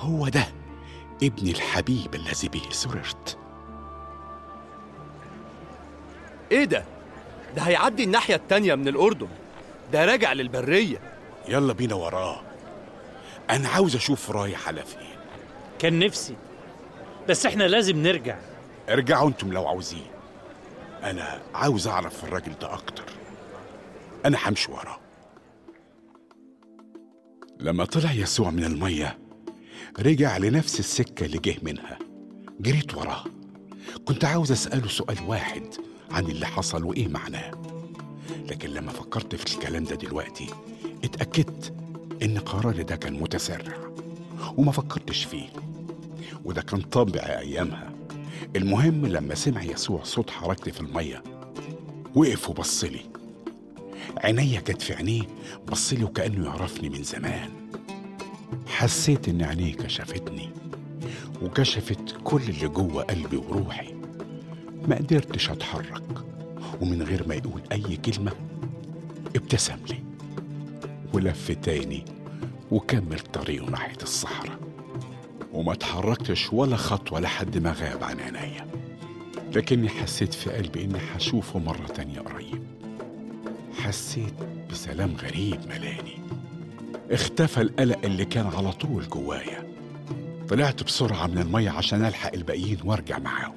هو ده ابني الحبيب الذي به سررت ايه ده ده هيعدي الناحية التانية من الأردن ده راجع للبرية يلا بينا وراه انا عاوز اشوف رايح على فين كان نفسي بس احنا لازم نرجع ارجعوا انتم لو عاوزين انا عاوز اعرف الراجل ده اكتر انا همشي وراه لما طلع يسوع من الميه رجع لنفس السكه اللي جه منها جريت وراه كنت عاوز اساله سؤال واحد عن اللي حصل وايه معناه لكن لما فكرت في الكلام ده دلوقتي اتاكدت ان قراري ده كان متسرع وما فكرتش فيه وده كان طبع ايامها المهم لما سمع يسوع صوت حركتي في الميه وقف وبصلي عينيا كانت في عينيه بصلي وكانه يعرفني من زمان حسيت ان عينيه كشفتني وكشفت كل اللي جوه قلبي وروحي ما قدرتش اتحرك ومن غير ما يقول اي كلمه ابتسم لي ولف تاني وكمل طريقه ناحيه الصحراء وما اتحركتش ولا خطوة لحد ما غاب عن عينيا لكني حسيت في قلبي إني هشوفه مرة تانية قريب حسيت بسلام غريب ملاني اختفى القلق اللي كان على طول جوايا طلعت بسرعة من المية عشان ألحق الباقيين وأرجع معاهم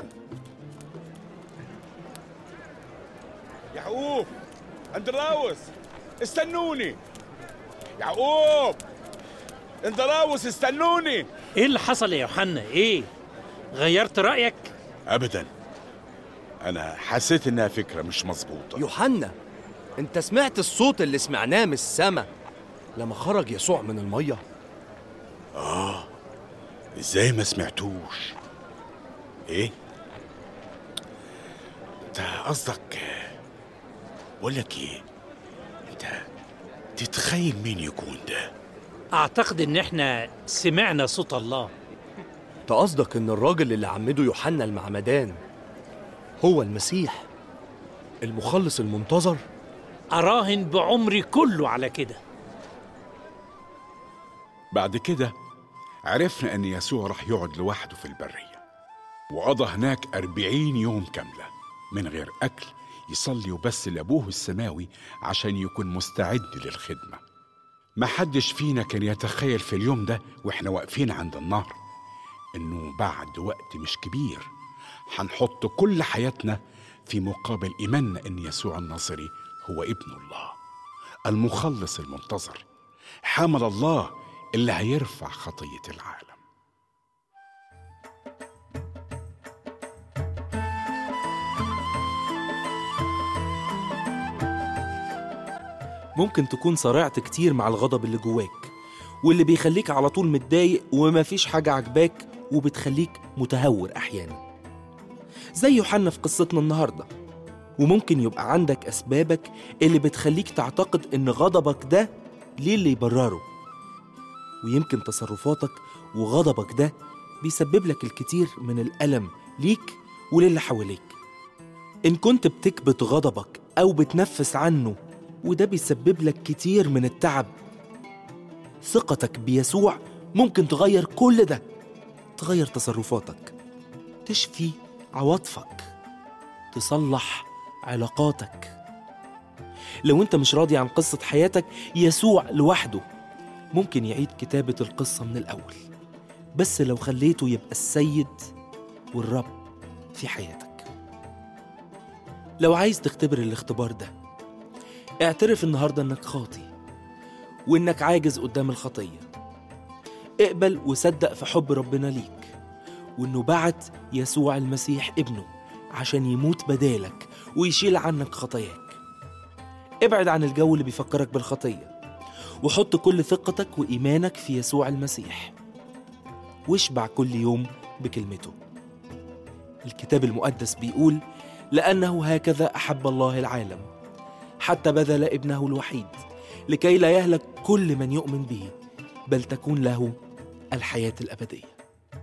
يعقوب اندراوس استنوني يعقوب اندراوس استنوني ايه اللي حصل يا يوحنا ايه غيرت رأيك أبدا أنا حسيت إنها فكرة مش مظبوطة يوحنا انت سمعت الصوت اللي سمعناه من السما لما خرج يسوع من المية إزاي ما سمعتوش إيه؟ أنت قصدك بقول لك إيه؟ أنت تتخيل مين يكون ده؟ اعتقد ان احنا سمعنا صوت الله انت قصدك ان الراجل اللي عمده يوحنا المعمدان هو المسيح المخلص المنتظر اراهن بعمري كله على كده بعد كده عرفنا أن يسوع راح يقعد لوحده في البرية وقضى هناك أربعين يوم كاملة من غير أكل يصلي وبس لأبوه السماوي عشان يكون مستعد للخدمة ما حدش فينا كان يتخيل في اليوم ده وإحنا واقفين عند النهر إنه بعد وقت مش كبير هنحط كل حياتنا في مقابل إيماننا إن يسوع الناصري هو ابن الله المخلص المنتظر حمل الله اللي هيرفع خطية العالم ممكن تكون صارعت كتير مع الغضب اللي جواك واللي بيخليك على طول متضايق ومفيش حاجة عجباك وبتخليك متهور أحيانا زي يوحنا في قصتنا النهاردة وممكن يبقى عندك أسبابك اللي بتخليك تعتقد إن غضبك ده ليه اللي يبرره ويمكن تصرفاتك وغضبك ده بيسبب لك الكتير من الألم ليك وللي حواليك إن كنت بتكبت غضبك أو بتنفس عنه وده بيسبب لك كتير من التعب ثقتك بيسوع ممكن تغير كل ده تغير تصرفاتك تشفي عواطفك تصلح علاقاتك لو انت مش راضي عن قصة حياتك يسوع لوحده ممكن يعيد كتابة القصة من الأول بس لو خليته يبقى السيد والرب في حياتك لو عايز تختبر الاختبار ده اعترف النهاردة انك خاطي وانك عاجز قدام الخطية اقبل وصدق في حب ربنا ليك وانه بعت يسوع المسيح ابنه عشان يموت بدالك ويشيل عنك خطاياك ابعد عن الجو اللي بيفكرك بالخطية وحط كل ثقتك وإيمانك في يسوع المسيح واشبع كل يوم بكلمته الكتاب المقدس بيقول لأنه هكذا أحب الله العالم حتى بذل ابنه الوحيد لكي لا يهلك كل من يؤمن به بل تكون له الحياة الأبدية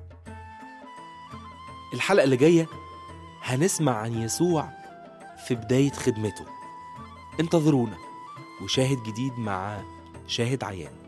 الحلقة اللي جاية هنسمع عن يسوع في بداية خدمته انتظرونا وشاهد جديد مع شاهد عيان